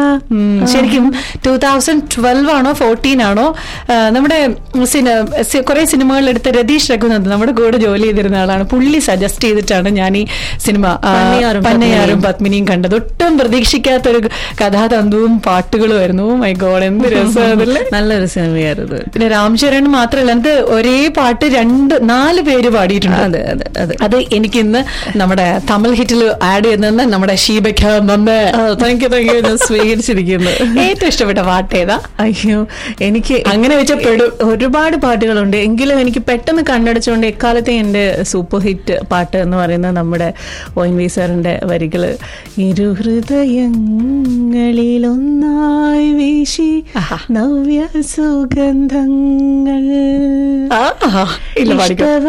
ഉം, ശരിക്കും two thousand twelve ആണോ ഫോർട്ടീൻ ആണോ ആ, നമ്മുടെ കുറെ സിനിമകളിലെടുത്ത രതീഷ് രഘുനന്ദ് നമ്മുടെ കൂടെ ജോലി ചെയ്തിരുന്ന ആളാണ് പുള്ളി സജസ്റ്റ് ചെയ്തിട്ടാണ് ഞാൻ ഈ സിനിമ ആ, പന്നയാറും പന്നയാറും പത്മിനിയും കണ്ടത് ഒട്ടും പ്രതീക്ഷിക്കാത്തൊരു കഥാതന്തുവും പാട്ടുകളുമായിരുന്നു മൈ ഗോഡ് എന്ത് രസമാണല്ലേ നല്ലൊരു സിനിമയായിരുന്നു പിന്നെ രാംചരൺ മാത്രമല്ല എന്ത് ഒരേ പാട്ട് രണ്ട് നാല് പേര് പാടിയിട്ടുണ്ട് അതെ അതെ അതെ അത് എനിക്ക് ഇന്ന് നമ്മുടെ തമിഴ് ഹിറ്റിൽ ആഡ് ചെയ്യുന്ന നമ്മുടെ ഷീബയ്ക്ക് നന്ന് താങ്ക് യു താങ്ക് യു ഞാൻ സ്വീകരിച്ചിരിക്കുന്നു ഏറ്റവും ഇഷ്ടപ്പെട്ട പാട്ട് ഏതാ അയ്യോ എനിക്ക് അങ്ങനെ വെച്ച പെടും ഒരുപാട് പാട്ടുകളുണ്ട് എങ്കിലും എനിക്ക് പെട്ടെന്ന് കണ്ണടച്ചുകൊണ്ട് എക്കാലത്തെ എൻ്റെ സൂപ്പർ ഹിറ്റ് പാട്ട് എന്ന് പറയുന്നത് നമ്മുടെ ഒ എൻ വി സാറിൻ്റെ വരികള് ഇരുഹൃദയങ്ങളിൽ ഒന്നായി വീശി ആഹാ. നവ്യ സുഗന്ധങ്ങൾ ആ, ഇല്ല പാടിക്കോ ഇഷ്ടവ